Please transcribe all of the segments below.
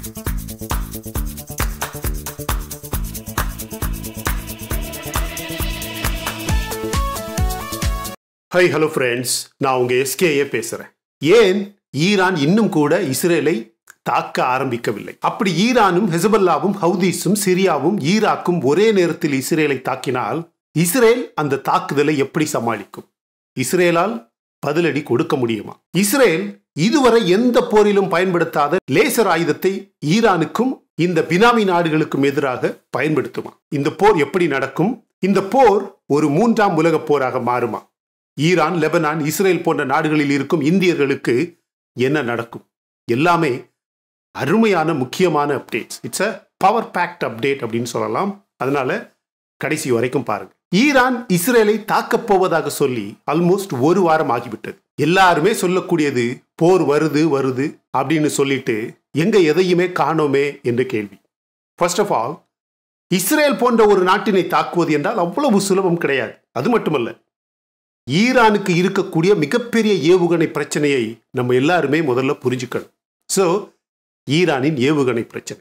high hello friends நான் உங்க SKA பேசுறேன் ஏன் ஈரான் இன்னும் கூட இஸ்ரேலை தாக்க ஆரம்பிக்கவில்லை அப்படி ஈரானும் ஹெசபல்லாவும் ஹவுதீஸும் சிரியாவும் ஈராக்கும் ஒரே நேரத்தில் இஸ்ரேலை தாக்கினால் இஸ்ரேல் அந்த தாக்குதலை எப்படி சமாளிக்கும் இஸ்ரேலால் பதிலடி கொடுக்க முடியுமா இஸ்ரேல் இதுவரை எந்த போரிலும் பயன்படுத்தாத லேசர் ஆயுதத்தை ஈரானுக்கும் இந்த பினாமி நாடுகளுக்கும் எதிராக பயன்படுத்துமா இந்த போர் எப்படி நடக்கும் இந்த போர் ஒரு மூன்றாம் உலகப் போராக மாறுமா ஈரான் லெபனான் இஸ்ரேல் போன்ற நாடுகளில் இருக்கும் இந்தியர்களுக்கு என்ன நடக்கும் எல்லாமே அருமையான முக்கியமான updates it's a power packed update அப்படின்னு சொல்லலாம் அதனால கடைசி வரைக்கும் பாருங்க ஈரான் இஸ்ரேலை தாக்கப் போவதாக சொல்லி ஆல்மோஸ்ட் ஒரு வாரம் ஆகிவிட்டது எல்லாருமே சொல்லக்கூடியது போர் வருது வருது அப்படின்னு சொல்லிட்டு எங்க எதையுமே காணோமே என்று கேள்வி ஃபர்ஸ்ட் ஆஃப் ஆல் இஸ்ரேல் போன்ற ஒரு நாட்டினை தாக்குவது என்றால் அவ்வளவு சுலபம் கிடையாது அது மட்டுமல்ல ஈரானுக்கு இருக்கக்கூடிய மிகப்பெரிய ஏவுகணை பிரச்சனையை நம்ம எல்லாருமே முதல்ல புரிஞ்சுக்கணும் ஸோ ஈரானின் ஏவுகணை பிரச்சனை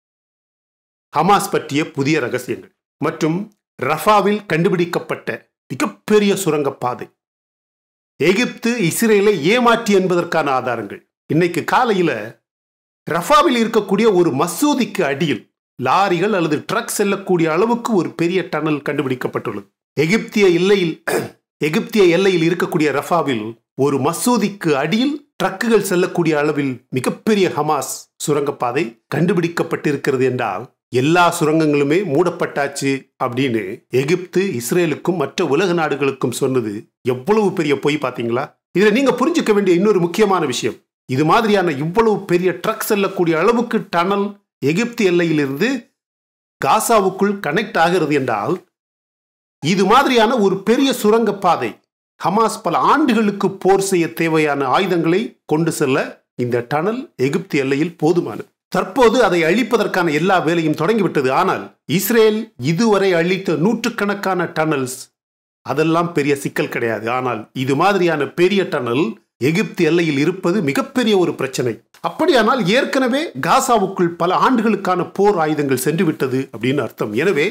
ஹமாஸ் பற்றிய புதிய ரகசியங்கள் மற்றும் ரஃபாவில் கண்டுபிடிக்கப்பட்ட மிகப்பெரிய சுரங்கப்பாதை எகிப்து இஸ்ரேலை ஏமாற்றி என்பதற்கான ஆதாரங்கள் இன்னைக்கு காலையில ரஃபாவில் இருக்கக்கூடிய ஒரு மசூதிக்கு அடியில் லாரிகள் அல்லது ட்ரக் செல்லக்கூடிய அளவுக்கு ஒரு பெரிய டனல் கண்டுபிடிக்கப்பட்டுள்ளது எகிப்திய எல்லையில் எகிப்திய எல்லையில் இருக்கக்கூடிய ரஃபாவில் ஒரு மசூதிக்கு அடியில் ட்ரக்குகள் செல்லக்கூடிய அளவில் மிகப்பெரிய ஹமாஸ் சுரங்கப்பாதை கண்டுபிடிக்கப்பட்டிருக்கிறது என்றால் எல்லா சுரங்கங்களுமே மூடப்பட்டாச்சு அப்படின்னு எகிப்து இஸ்ரேலுக்கும் மற்ற உலக நாடுகளுக்கும் சொன்னது எவ்வளவு பெரிய பொய் பாத்தீங்களா இதுல நீங்க புரிஞ்சுக்க வேண்டிய இன்னொரு முக்கியமான விஷயம் இது மாதிரியான இவ்வளவு பெரிய ட்ரக் செல்லக்கூடிய அளவுக்கு டனல் எகிப்து எல்லையிலிருந்து காசாவுக்குள் கனெக்ட் ஆகிறது என்றால் இது மாதிரியான ஒரு பெரிய சுரங்கப்பாதை ஹமாஸ் பல ஆண்டுகளுக்கு போர் செய்ய தேவையான ஆயுதங்களை கொண்டு செல்ல இந்த டனல் எகிப்து எல்லையில் போதுமானது தற்போது அதை அழிப்பதற்கான எல்லா வேலையும் தொடங்கிவிட்டது ஆனால் இஸ்ரேல் இதுவரை அழித்த நூற்றுக்கணக்கான டனல்ஸ் அதெல்லாம் பெரிய சிக்கல் கிடையாது ஆனால் இது மாதிரியான பெரிய டனல் எகிப்து எல்லையில் இருப்பது மிகப்பெரிய ஒரு பிரச்சனை அப்படியானால் ஏற்கனவே காசாவுக்குள் பல ஆண்டுகளுக்கான போர் ஆயுதங்கள் சென்று விட்டது அப்படின்னு அர்த்தம் எனவே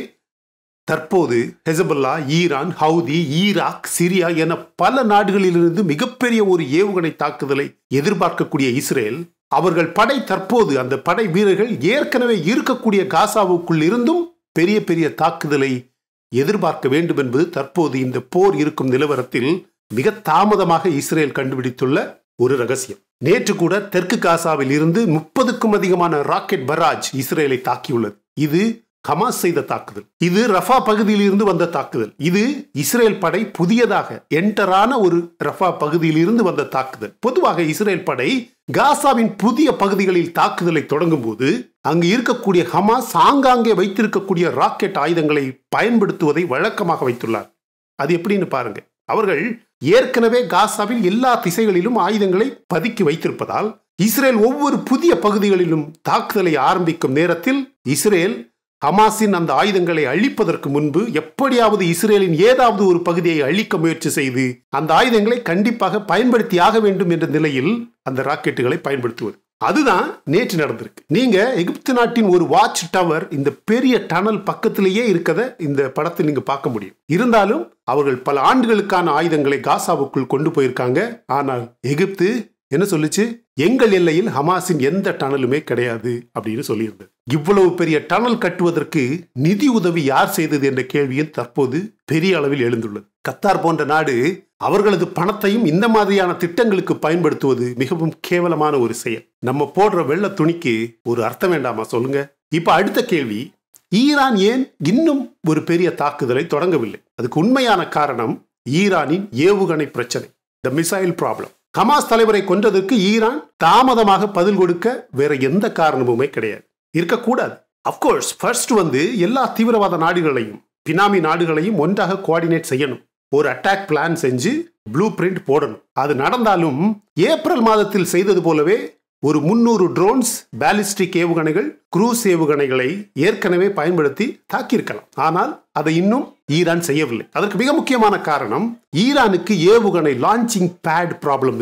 தற்போது Hezbollah Iran Houthi Iraq Syria என பல நாடுகளிலிருந்து மிகப்பெரிய ஒரு ஏவுகணை தாக்குதலை எதிர்பார்க்கக்கூடிய இஸ்ரேல் அவர்கள் படை தற்போது அந்த படை வீரர்கள் ஏற்கனவே இருக்கக்கூடிய காசாவுக்குள் இருந்தும் பெரிய பெரிய தாக்குதலை எதிர்பார்க்க வேண்டும் என்பது தற்போது இந்த போர் இருக்கும் நிலவரத்தில் மிக தாமதமாக இஸ்ரேல் கண்டுபிடித்துள்ள ஒரு ரகசியம் நேற்று கூட தெற்கு காசாவில் இருந்து முப்பதுக்கும் அதிகமான ராக்கெட் பராஜ் இஸ்ரேலை தாக்கியுள்ளது இது ஹமாஸ் செய்த தாக்குதல் இது ரஃபா பகுதியில் இருந்து வந்த தாக்குதல் இது இஸ்ரேல் படை புதியதாக என்டரான ஒரு ரஃபா பகுதியில் இருந்து வந்த தாக்குதல் பொதுவாக இஸ்ரேல் படை காசாவின் புதிய பகுதிகளில் தாக்குதலை தொடங்கும் போது அங்கு இருக்கக்கூடிய ஹமாஸ் ஆங்காங்கே வைத்திருக்கக்கூடிய ராக்கெட் ஆயுதங்களை பயன்படுத்துவதை வழக்கமாக வைத்துள்ளார் அது எப்படின்னு பாருங்க அவர்கள் ஏற்கனவே காசாவில் எல்லா திசைகளிலும் ஆயுதங்களை பதுக்கி வைத்திருப்பதால் இஸ்ரேல் ஒவ்வொரு புதிய பகுதிகளிலும் தாக்குதலை ஆரம்பிக்கும் நேரத்தில் இஸ்ரேல் ஹமாஸின் அந்த ஆயுதங்களை அழிப்பதற்கு முன்பு எப்படியாவது இஸ்ரேலின் ஏதாவது ஒரு பகுதியை அழிக்க முயற்சி செய்து அந்த ஆயுதங்களை கண்டிப்பாக பயன்படுத்தி ஆக வேண்டும் என்ற நிலையில் அந்த ராக்கெட்டுகளை பயன்படுத்துவது அதுதான் நேற்று நடந்திருக்கு நீங்க எகிப்து நாட்டின் ஒரு வாட்ச் டவர் இந்த பெரிய டனல் பக்கத்திலேயே இருக்கத இந்த படத்தில் நீங்க பார்க்க முடியும் இருந்தாலும் அவர்கள் பல ஆண்டுகளுக்கான ஆயுதங்களை காசாவுக்குள் கொண்டு போயிருக்காங்க ஆனால் எகிப்து என்ன சொல்லுச்சு எங்கள் எல்லையில் ஹமாஸின் எந்த டனலுமே கிடையாது அப்படின்னு சொல்லியிருந்தது இவ்வளவு பெரிய டனல் கட்டுவதற்கு நிதி உதவி யார் செய்தது என்ற கேள்வியும் தற்போது பெரிய அளவில் எழுந்துள்ளது கத்தார் போன்ற நாடு அவர்களது பணத்தையும் இந்த மாதிரியான திட்டங்களுக்கு பயன்படுத்துவது மிகவும் கேவலமான ஒரு செயல் நம்ம போடுற வெள்ள துணிக்கு ஒரு அர்த்தம் வேண்டாமா சொல்லுங்க இப்ப அடுத்த கேள்வி ஈரான் ஏன் இன்னும் ஒரு பெரிய தாக்குதலை தொடங்கவில்லை அதுக்கு உண்மையான காரணம் ஈரானின் ஏவுகணை பிரச்சனை த மிசைல் ப்ராப்ளம் ஹமாஸ் தலைவரை கொன்றதற்கு ஈரான் தாமதமாக பதில் கொடுக்க வேற எந்த காரணமுமே கிடையாது இருக்கக்கூடாது அப்கோர்ஸ் ஃபர்ஸ்ட் வந்து எல்லா தீவிரவாத நாடுகளையும் பினாமி நாடுகளையும் ஒன்றாக கோஆர்டினேட் செய்யணும் ஒரு அட்டாக் பிளான் செஞ்சு ப்ளூ பிரிண்ட் போடணும் அது நடந்தாலும் ஏப்ரல் மாதத்தில் செய்தது போலவே ஒரு முன்னூறு ட்ரோன்ஸ் பாலிஸ்டிக் ஏவுகணைகள் குரூஸ் ஏவுகணைகளை ஏற்கனவே பயன்படுத்தி தாக்கியிருக்கலாம் ஆனால் அதை இன்னும் ஈரான் செய்யவில்லை அதற்கு மிக முக்கியமான காரணம் ஈரானுக்கு ஏவுகணை லான்ச்சிங் பேட் ப்ராப்ளம் இருக்கு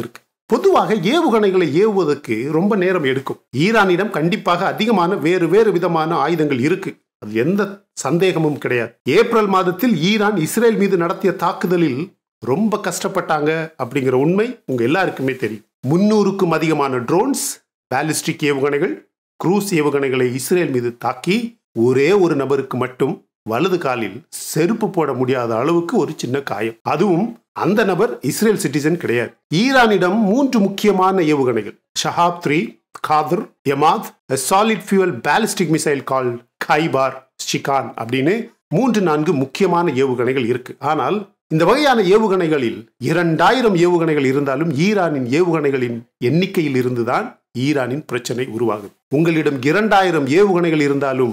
பொதுவாக ஏவுகணைகளை ஏவுவதற்கு ரொம்ப நேரம் எடுக்கும் ஈரானிடம் கண்டிப்பாக அதிகமான வேறு வேறு விதமான ஆயுதங்கள் இருக்கு அது எந்த சந்தேகமும் கிடையாது ஏப்ரல் மாதத்தில் ஈரான் இஸ்ரேல் மீது நடத்திய தாக்குதலில் ரொம்ப கஷ்டப்பட்டாங்க அப்படிங்கிற உண்மை உங்க எல்லாருக்குமே தெரியும் முன்னூறுக்கும் அதிகமான ட்ரோன்ஸ் பாலிஸ்டிக் ஏவுகணைகள் குரூஸ் ஏவுகணைகளை இஸ்ரேல் மீது தாக்கி ஒரே ஒரு நபருக்கு மட்டும் வலது காலில் செருப்பு போட முடியாத அளவுக்கு ஒரு சின்ன காயம் அதுவும் அந்த நபர் இஸ்ரேல் சிட்டிசன் கிடையாது ஈரானிடம் மூன்று முக்கியமான ஏவுகணைகள் Shahab three Ghadr Emad solid fuel ballistic missile கால் கைபார் ஷிகான் அப்படின்னு மூன்று நான்கு முக்கியமான ஏவுகணைகள் இருக்கு ஆனால் இந்த வகையான ஏவுகணைகளில் இரண்டாயிரம் ஏவுகணைகள் இருந்தாலும் ஈரானின் ஏவுகணைகளின் எண்ணிக்கையில் இருந்துதான் ஈரானின் பிரச்சனை உருவாகுது உங்களிடம் இரண்டாயிரம் ஏவுகணைகள் இருந்தாலும்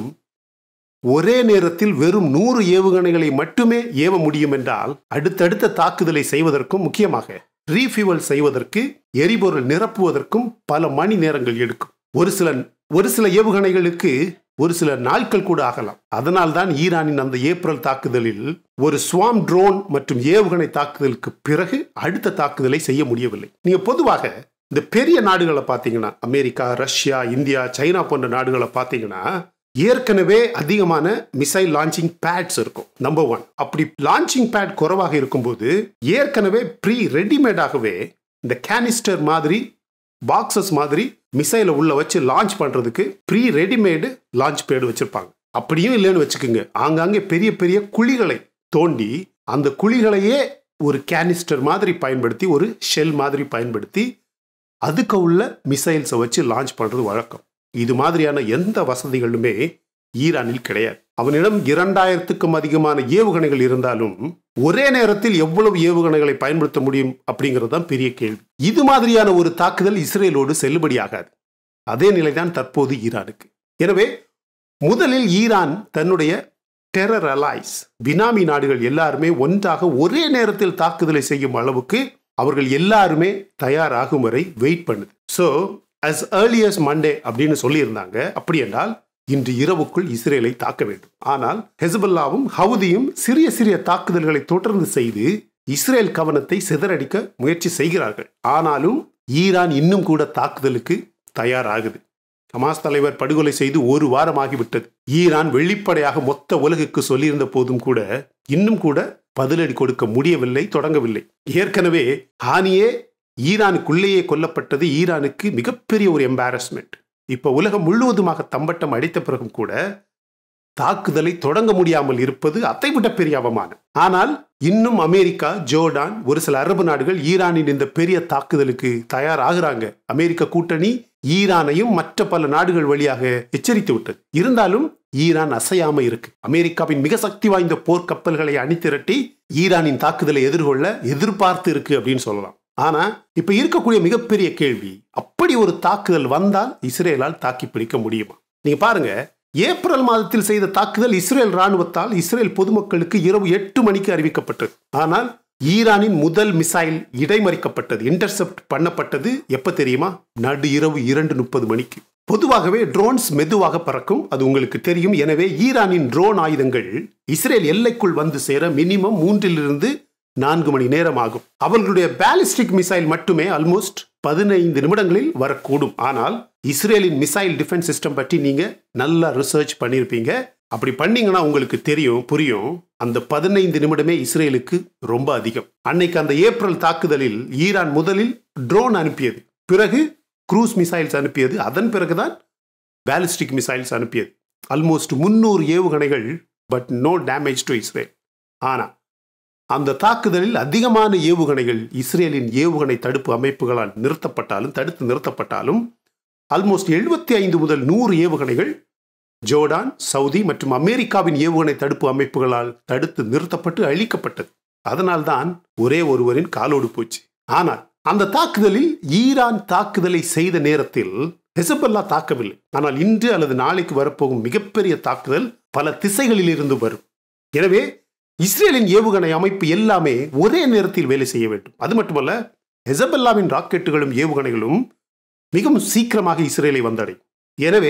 ஒரே நேரத்தில் வெறும் நூறு ஏவுகணைகளை மட்டுமே ஏவ முடியும் என்றால் அடுத்தடுத்த தாக்குதலை செய்வதற்கும் முக்கியமாக ரீஃபியூவல் செய்வதற்கு எரிபொருள் நிரப்புவதற்கும் பல மணி நேரங்கள் எடுக்கும் ஒரு சில ஒரு சில ஏவுகணைகளுக்கு ஒரு சில நாட்கள் கூட ஆகலாம் அதனால் தான் ஈரானின் அந்த ஏப்ரல் தாக்குதலில் ஒரு ஸ்வாம் ட்ரோன் மற்றும் ஏவுகணை தாக்குதலுக்கு பிறகு அடுத்த தாக்குதலை செய்ய முடியவில்லை நீங்க பொதுவாக இந்த பெரிய நாடுகளை பார்த்தீங்கன்னா அமெரிக்கா ரஷ்யா இந்தியா சைனா போன்ற நாடுகளை பார்த்தீங்கன்னா ஏற்கனவே அதிகமான மிசைல் லான்ச்சிங் பேட்ஸ் இருக்கும் நம்பர் ஒன் அப்படி லான்ச்சிங் பேட் குறைவாக இருக்கும்போது ஏற்கனவே ப்ரீ ரெடிமேடாகவே இந்த கேனிஸ்டர் மாதிரி பாக்ஸஸ் மாதிரி மிசைலை உள்ள வச்சு லான்ச் பண்றதுக்கு ப்ரீ ரெடிமேடு லான்ச் பேடு வச்சிருப்பாங்க அப்படியும் இல்லைன்னு வச்சுக்கோங்க ஆங்காங்கே பெரிய பெரிய குழிகளை தோண்டி அந்த குழிகளையே ஒரு கேனிஸ்டர் மாதிரி பயன்படுத்தி ஒரு ஷெல் மாதிரி பயன்படுத்தி அதுக்கு உள்ள மிசைல்ஸை வச்சு லான்ச் பண்றது வழக்கம் இது மாதிரியான எந்த வசதிகளுமே ஈரானில் கிடையாது அவனிடம் இரண்டாயிரத்துக்கும் அதிகமான ஏவுகணைகள் இருந்தாலும் ஒரே நேரத்தில் எவ்வளவு ஏவுகணைகளை பயன்படுத்த முடியும் அப்படிங்கிறது தான் பெரிய கேள்வி இது மாதிரியான ஒரு தாக்குதல் இஸ்ரேலோடு செல்லுபடியாகாது அதே நிலைதான் தற்போது ஈரானுக்கு எனவே முதலில் ஈரான் தன்னுடைய டெரர் அலாய்ஸ் பினாமி நாடுகள் எல்லாருமே ஒன்றாக ஒரே நேரத்தில் தாக்குதலை செய்யும் அளவுக்கு அவர்கள் எல்லாருமே தயாராகும் வரை வெயிட் பண்ணுது ஸோ அஸ் ஏர்லியஸ் மண்டே அப்படின்னு சொல்லியிருந்தாங்க அப்படி என்றால் இன்று இரவுக்குள் இஸ்ரேலை தாக்க வேண்டும் ஆனால் ஹெசபல்லாவும் ஹவுதியும் சிறிய சிறிய தாக்குதல்களை தொடர்ந்து செய்து இஸ்ரேல் கவனத்தை சிதறடிக்க முயற்சி செய்கிறார்கள் ஆனாலும் ஈரான் இன்னும் கூட தாக்குதலுக்கு தயாராகுது ஹமாஸ் தலைவர் படுகொலை செய்து ஒரு வாரம் ஆகிவிட்டது ஈரான் வெளிப்படையாக மொத்த உலகுக்கு சொல்லியிருந்த போதும் கூட இன்னும் கூட பதிலடி கொடுக்க முடியவில்லை தொடங்கவில்லை ஏற்கனவே ஹானியே ஈரானுக்குள்ளேயே கொல்லப்பட்டது ஈரானுக்கு மிகப்பெரிய ஒரு எம்பாரஸ்மெண்ட் இப்ப உலகம் முழுவதுமாக தம்பட்டம் அடித்த பிறகும் கூட தாக்குதலை தொடங்க முடியாமல் இருப்பது அதைவிட பெரிய அவமானம் ஆனால் இன்னும் அமெரிக்கா ஜோர்டான் ஒரு சில அரபு நாடுகள் ஈரானின் இந்த பெரிய தாக்குதலுக்கு தயாராகிறாங்க அமெரிக்க கூட்டணி ஈரானையும் மற்ற பல நாடுகள் வழியாக எச்சரித்து விட்டது இருந்தாலும் ஈரான் அசையாம இருக்கு அமெரிக்காவின் மிக சக்தி வாய்ந்த போர்க்கப்பல்களை அணிதிரட்டி ஈரானின் தாக்குதலை எதிர்கொள்ள எதிர்பார்த்து இருக்கு அப்படின்னு சொல்லலாம் ஆனா இப்ப இருக்கக்கூடிய மிகப்பெரிய கேள்வி அப்படி ஒரு தாக்குதல் வந்தால் இஸ்ரேலால் தாக்கி பிடிக்க முடியுமா நீங்க பாருங்க ஏப்ரல் மாதத்தில் செய்த தாக்குதல் இஸ்ரேல் ராணுவத்தால் இஸ்ரேல் பொதுமக்களுக்கு இரவு எட்டு மணிக்கு அறிவிக்கப்பட்டது ஆனால் ஈரானின் முதல் மிசைல் இடைமறிக்கப்பட்டது இன்டர்செப்ட் பண்ணப்பட்டது எப்ப தெரியுமா நடு இரவு இரண்டு முப்பது மணிக்கு பொதுவாகவே ட்ரோன்ஸ் மெதுவாக பறக்கும் அது உங்களுக்கு தெரியும் எனவே ஈரானின் ட்ரோன் ஆயுதங்கள் இஸ்ரேல் எல்லைக்குள் வந்து சேர மினிமம் மூன்றிலிருந்து நான்கு மணி நேரம் ஆகும் அவர்களுடைய பேலிஸ்டிக் மிசைல் மட்டுமே ஆல்மோஸ்ட் பதினைந்து நிமிடங்களில் வரக்கூடும் ஆனால் இஸ்ரேலின் மிசைல் டிஃபென்ஸ் சிஸ்டம் பற்றி நீங்க நல்லா ரிசர்ச் பண்ணியிருப்பீங்க அப்படி பண்ணீங்கன்னா உங்களுக்கு தெரியும் புரியும் அந்த பதினைந்து நிமிடமே இஸ்ரேலுக்கு ரொம்ப அதிகம் அன்னைக்கு அந்த ஏப்ரல் தாக்குதலில் ஈரான் முதலில் ட்ரோன் அனுப்பியது பிறகு குரூஸ் மிசைல்ஸ் அனுப்பியது அதன் பிறகுதான் பேலிஸ்டிக் மிசைல்ஸ் அனுப்பியது ஆல்மோஸ்ட் முன்னூறு ஏவுகணைகள் but no damage to Israel ஆனா அந்த தாக்குதலில் அதிகமான ஏவுகணைகள் இஸ்ரேலின் ஏவுகணை தடுப்பு அமைப்புகளால் நிறுத்தப்பட்டாலும் தடுத்து நிறுத்தப்பட்டாலும் ஆல்மோஸ்ட் எழுபத்தி ஐந்து முதல் நூறு ஏவுகணைகள் ஜோர்டான் சவுதி மற்றும் அமெரிக்காவின் ஏவுகணை தடுப்பு அமைப்புகளால் தடுத்து நிறுத்தப்பட்டு அழிக்கப்பட்டது அதனால்தான் ஒரே ஒருவரின் காலோடு போச்சு ஆனால் அந்த தாக்குதலில் ஈரான் தாக்குதலை செய்த நேரத்தில் ஹெசபல்லா தாக்கவில்லை ஆனால் இன்று அல்லது நாளைக்கு வரப்போகும் மிகப்பெரிய தாக்குதல் பல திசைகளில் இருந்து வரும் எனவே இஸ்ரேலின் ஏவுகணை அமைப்பு எல்லாமே ஒரே நேரத்தில் வேலை செய்ய வேண்டும் அது மட்டுமல்ல ஹெசபல்லாவின் ராக்கெட்டுகளும் ஏவுகணைகளும் மிகவும் சீக்கிரமாக இஸ்ரேலை வந்தடையும் எனவே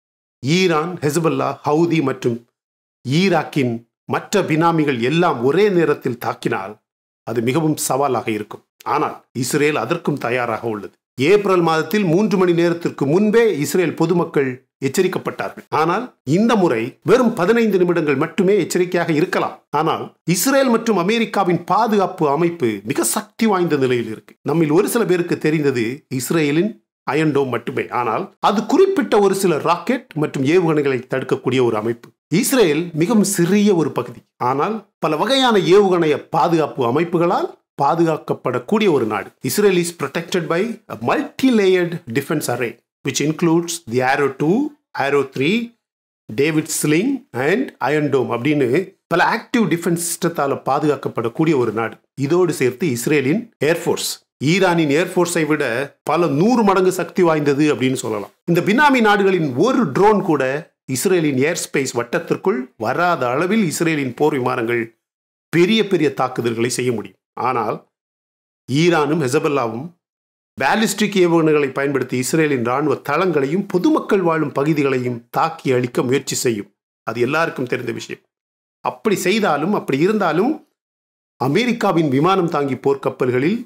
ஈரான் ஹெசபல்லா ஹவுதி மற்றும் ஈராக்கின் மற்ற பினாமிகள் எல்லாம் ஒரே நேரத்தில் தாக்கினால் அது மிகவும் சவாலாக இருக்கும் ஆனால் இஸ்ரேல் அதற்கும் தயாராக உள்ளது ஏப்ரல் மாதத்தில் மூன்று மணி நேரத்திற்கு முன்பே இஸ்ரேல் பொதுமக்கள் எச்சரிக்கப்பட்டார்கள் ஆனால் இந்த முறை வெறும் பதினைந்து நிமிடங்கள் மட்டுமே எச்சரிக்கையாக இருக்கலாம் ஆனால் இஸ்ரேல் மற்றும் அமெரிக்காவின் பாதுகாப்பு அமைப்பு மிக சக்தி வாய்ந்த நிலையில் இருக்கு நம்மில் ஒரு சில பேருக்கு தெரிந்தது இஸ்ரேலின் அயன்டோம் மட்டுமே ஆனால் அது குறிப்பிட்ட ஒரு சில ராக்கெட் மற்றும் ஏவுகணைகளை தடுக்கக்கூடிய ஒரு அமைப்பு இஸ்ரேல் மிகவும் சிறிய ஒரு பகுதி ஆனால் பல வகையான ஏவுகணைய பாதுகாப்பு அமைப்புகளால் பாதுகாக்கப்படக்கூடிய ஒரு நாடு Israel is protected by multi layered defence array which includes the Arrow two Arrow three David Sling and Iron Dome அப்படின்னு பல ஆக்டிவ் டிஃபென்ஸ் சிஸ்டத்தால் பாதுகாக்கப்படக்கூடிய ஒரு நாடு இதோடு சேர்த்து இஸ்ரேலின் ஏர்ஃபோர்ஸ் ஈரானின் ஏர்ஃபோர்ஸை விட பல நூறு மடங்கு சக்தி வாய்ந்தது அப்படின்னு சொல்லலாம் இந்த பினாமி நாடுகளின் ஒரு ட்ரோன் கூட இஸ்ரேலின் ஏர் ஸ்பேஸ் வட்டத்திற்குள் வராத அளவில் இஸ்ரேலின் போர் விமானங்கள் பெரிய பெரிய தாக்குதல்களை செய்ய முடியும் ஆனால் ஈரானும் ஹெசபல்லாவும் பேலிஸ்டிக் ஏவுகணைகளை பயன்படுத்தி இஸ்ரேலின் ராணுவ தளங்களையும் பொதுமக்கள் வாழும் பகுதிகளையும் தாக்கி அழிக்க முயற்சி செய்யும் அது எல்லாருக்கும் தெரிந்த விஷயம் அப்படி செய்தாலும் அப்படி இருந்தாலும் அமெரிக்காவின் விமானம் தாங்கி போர்க்கப்பல்களில்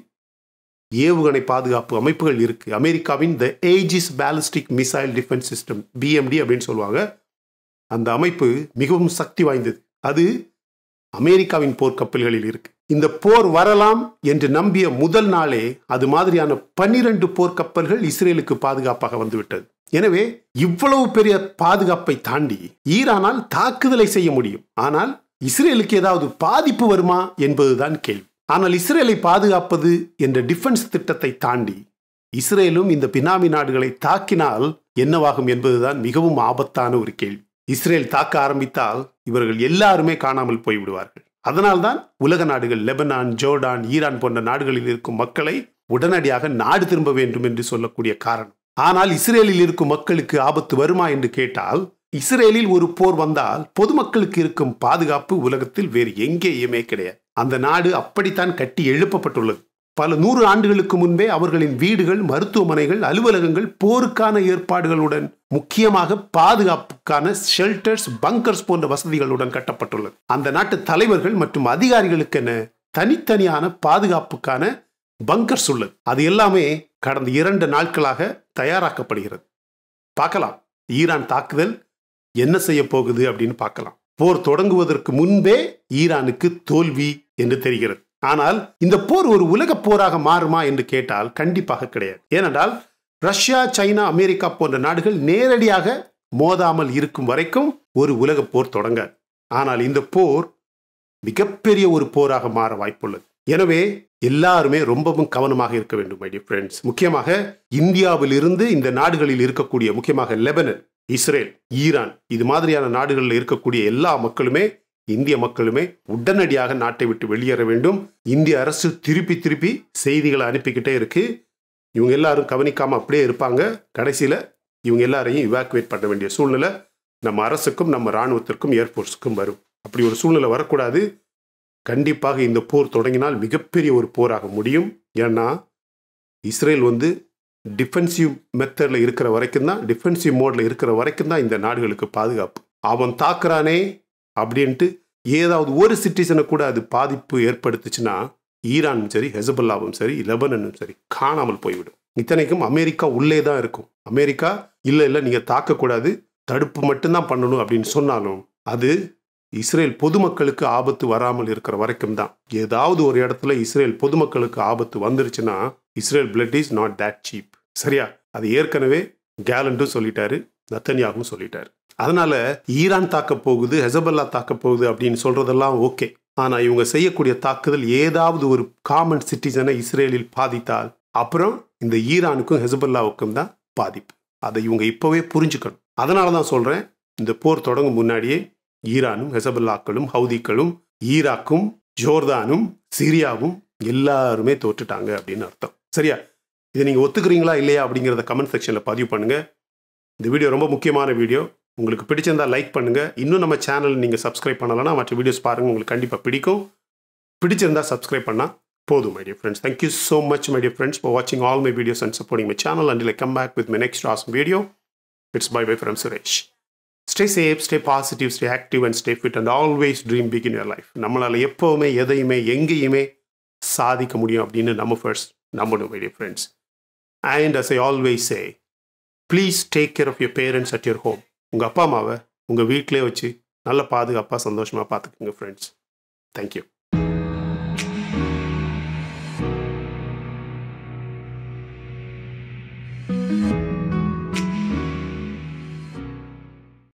ஏவுகணை பாதுகாப்பு அமைப்புகள் இருக்கு அமெரிக்காவின் the Aegis ballistic missile defence system BMD அப்படின்னு சொல்லுவாங்க அந்த அமைப்பு மிகவும் சக்தி வாய்ந்தது அது அமெரிக்காவின் போர்க்கப்பல்களில் இருக்கு இந்த போர் வரலாம் என்று நம்பிய முதல் நாளே அது மாதிரியான பன்னிரண்டு போர்க்கப்பல்கள் இஸ்ரேலுக்கு பாதுகாப்பாக வந்துவிட்டது எனவே இவ்வளவு பெரிய பாதுகாப்பை தாண்டி ஈரானால் தாக்குதலை செய்ய முடியும் ஆனால் இஸ்ரேலுக்கு ஏதாவது பாதிப்பு வருமா என்பதுதான் கேள்வி ஆனால் இஸ்ரேலை பாதுகாப்பது என்ற டிஃபென்ஸ் திட்டத்தை தாண்டி இஸ்ரேலும் இந்த பினாமி நாடுகளை தாக்கினால் என்னவாகும் என்பதுதான் மிகவும் ஆபத்தான ஒரு கேள்வி இஸ்ரேல் தாக்க ஆரம்பித்தால் இவர்கள் எல்லாருமே காணாமல் போய்விடுவார்கள் அதனால்தான் உலக நாடுகள் லெபனான் ஜோர்டான் ஈரான் போன்ற நாடுகளில் இருக்கும் மக்களை உடனடியாக நாடு திரும்ப வேண்டும் என்று சொல்லக்கூடிய காரணம் ஆனால் இஸ்ரேலில் இருக்கும் மக்களுக்கு ஆபத்து வருமா என்று கேட்டால் இஸ்ரேலில் ஒரு போர் வந்தால் பொதுமக்களுக்கு இருக்கும் பாதுகாப்பு உலகத்தில் வேறு எங்கேயுமே கிடையாது அந்த நாடு அப்படித்தான் கட்டி எழுப்பப்பட்டுள்ளது பல நூறு ஆண்டுகளுக்கு முன்பே அவர்களின் வீடுகள் மருத்துவமனைகள் அலுவலகங்கள் போருக்கான ஏற்பாடுகளுடன் முக்கியமாக பாதுகாப்புக்கான ஷெல்டர்ஸ் பங்கர்ஸ் போன்ற வசதிகளுடன் கட்டப்பட்டுள்ளது அந்த நாட்டு தலைவர்கள் மற்றும் அதிகாரிகளுக்கென தனித்தனியான பாதுகாப்புக்கான பங்கர்ஸ் உள்ளது அது எல்லாமே கடந்த இரண்டு நாட்களாக தயாராக்கப்படுகிறது பார்க்கலாம் ஈரான் தாக்குதல் என்ன செய்ய போகுது அப்படின்னு பார்க்கலாம் போர் தொடங்குவதற்கு முன்பே ஈரானுக்கு தோல்வி என்று தெரிகிறது ஆனால் இந்த போர் ஒரு உலக போராக மாறுமா என்று கேட்டால் கண்டிப்பாக கிடையாது ஏனென்றால் ரஷ்யா சைனா அமெரிக்கா போன்ற நாடுகள் நேரடியாக மோதாமல் இருக்கும் வரைக்கும் ஒரு உலக போர் தொடங்காது ஆனால் இந்த போர் மிகப்பெரிய ஒரு போராக மாற வாய்ப்புள்ளது எனவே எல்லாருமே ரொம்பவும் கவனமாக இருக்க வேண்டும் மை ஃப்ரெண்ட்ஸ் முக்கியமாக இந்தியாவில் இருந்து இந்த நாடுகளில் இருக்கக்கூடிய முக்கியமாக லெபனன் இஸ்ரேல் ஈரான் இது மாதிரியான நாடுகளில் இருக்கக்கூடிய எல்லா மக்களுமே இந்திய மக்களுமே உடனடியாக நாட்டை விட்டு வெளியேற வேண்டும் இந்திய அரசு திருப்பி திருப்பி செய்திகளை அனுப்பிக்கிட்டே இருக்கு இவங்க எல்லாரும் கவனிக்காம அப்படியே இருப்பாங்க கடைசியில் இவங்க எல்லாரையும் இவாக்குவேட் பண்ண வேண்டிய சூழ்நிலை நம்ம அரசுக்கும் நம்ம இராணுவத்திற்கும் ஏர்ஃபோர்ஸுக்கும் வரும் அப்படி ஒரு சூழ்நிலை வரக்கூடாது கண்டிப்பாக இந்த போர் தொடங்கினால் மிகப்பெரிய ஒரு போராக முடியும் ஏன்னா இஸ்ரேல் வந்து டிஃபென்சிவ் மெத்தடில் இருக்கிற வரைக்கும் தான் டிஃபென்சிவ் மோடில் இருக்கிற வரைக்கும் தான் இந்த நாடுகளுக்கு பாதுகாப்பு அவன் தாக்குறானே அப்படின்ட்டு ஏதாவது ஒரு சிட்டிசனை கூட அது பாதிப்பு ஏற்படுத்துச்சுன்னா ஈரானும் சரி ஹெசபல்லாவும் சரி லெபனனும் சரி காணாமல் போய்விடும் இத்தனைக்கும் அமெரிக்கா உள்ளே தான் இருக்கும் அமெரிக்கா இல்லை இல்லை நீங்கள் தாக்கக்கூடாது தடுப்பு மட்டும்தான் பண்ணணும் அப்படின்னு சொன்னாலும் அது இஸ்ரேல் பொதுமக்களுக்கு ஆபத்து வராமல் இருக்கிற வரைக்கும் தான் ஏதாவது ஒரு இடத்துல இஸ்ரேல் பொதுமக்களுக்கு ஆபத்து வந்துருச்சுன்னா Israel blood is not that cheap சரியா அது ஏற்கனவே கேலண்டும் சொல்லிட்டாரு நத்தன்யாகவும் சொல்லிட்டாரு அதனால ஈரான் தாக்க போகுது ஹெசபல்லா தாக்க போகுது அப்படின்னு சொல்றதெல்லாம் ஓகே ஆனா இவங்க செய்யக்கூடிய தாக்குதல் ஏதாவது ஒரு காமன் சிட்டிசனை இஸ்ரேலில் பாதித்தால் அப்புறம் இந்த ஈரானுக்கும் ஹெசபல்லாவுக்கும் தான் பாதிப்பு அதை இவங்க இப்பவே புரிஞ்சுக்கணும் அதனால தான் சொல்றேன் இந்த போர் தொடங்கும் முன்னாடியே ஈரானும் ஹெசபல்லாக்களும் ஹவுதிக்களும் ஈராக்கும் ஜோர்தானும் சிரியாவும் எல்லாருமே தோற்றுட்டாங்க அப்படின்னு அர்த்தம் சரியா இதை நீங்கள் ஒத்துக்கிறீங்களா இல்லையா அப்படிங்கிறத கமெண்ட் செக்ஷனில் பதிவு பண்ணுங்க இந்த வீடியோ ரொம்ப முக்கியமான வீடியோ உங்களுக்கு பிடிச்சிருந்தா லைக் பண்ணுங்க இன்னும் நம்ம சேனல் நீங்கள் சப்ஸ்கிரைப் பண்ணலன்னா மற்ற வீடியோஸ் பாருங்க உங்களுக்கு கண்டிப்பாக பிடிக்கும் பிடிச்சிருந்தா சப்ஸ்கிரைப் பண்ணால் போதும் my dear friends thank you so much my dear friends for வாட்சிங் all my videos and supporting my channel and come back with my next awesome video it's bye bye from Suresh stay safe stay positive stay active and stay fit and always dream big in your life நம்மளால் எப்போவுமே எதையுமே எங்கேயுமே சாதிக்க முடியும் அப்படின்னு நம்ம first நம்பணும் my dear friends and as I always say please take care of your parents at your home உங்கள் அப்பா அம்மாவை உங்கள் வீட்டிலே வச்சு நல்ல பாதுகாப்பாக சந்தோஷமாக பார்த்துக்குங்க ஃப்ரெண்ட்ஸ் தேங்க்யூ